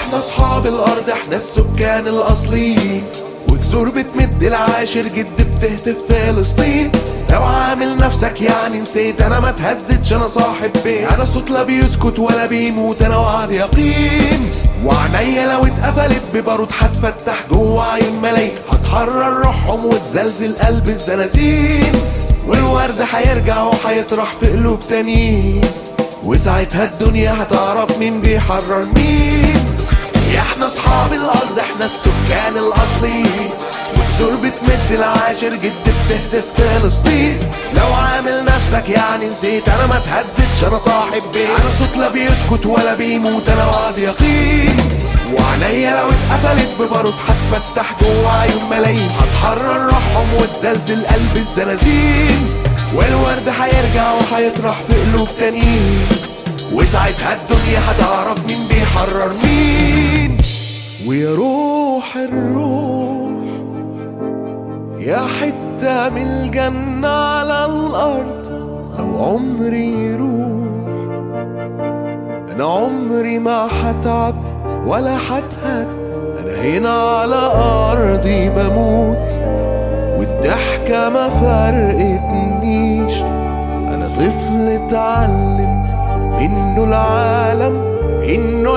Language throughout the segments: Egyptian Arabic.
احنا اصحاب الارض احنا السكان الاصليين وجذور بتمد العاشر جد بتهتف فلسطين لو عامل نفسك يعني نسيت انا ما تهزتش انا صاحب بيت انا صوت لا بيسكت ولا بيموت انا وعد يقين وعينيا لو اتقفلت ببارود هتفتح جوه عيون ملايين هتحرر روحهم وتزلزل قلب الزنازين والورد هيرجع وهيطرح في قلوب تانيين وساعتها الدنيا هتعرف مين بيحرر مين يا احنا اصحاب الارض احنا السكان الاصليين وجذور بتمد العاشر جد بتهتف فلسطين لو عامل نفسك يعني نسيت انا ما تهزتش انا صاحب بيت انا صوت لا بيسكت ولا بيموت انا وعد يقين وعينيا لو اتقفلت ببارود هتفتح جوه عيون ملايين هتحرر روحهم وتزلزل قلب الزنازين والورد هيرجع وهيطرح في قلوب تانيين وساعتها الدنيا هتعرف مين بيحرر مين ويا روح الروح يا حتة من الجنة على الأرض لو عمري يروح أنا عمري ما هتعب ولا هتهد أنا هنا على أرضي بموت والضحكة ما فرقتنيش أنا طفل اتعلم منه العالم إنه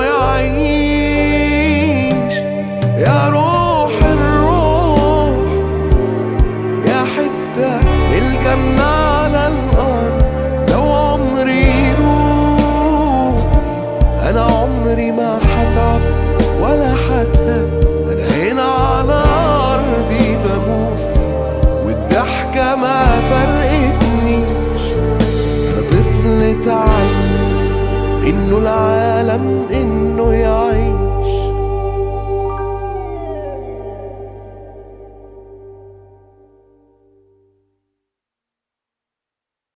يعيش يا روح الروح يا حتة من الجنة على الأرض لو عمري يروح أنا عمري ما هتعب ولا هتهد أنا هنا على أرضي بموت والضحكة ما فرقتنيش أنا طفل اتعلم إنه العالم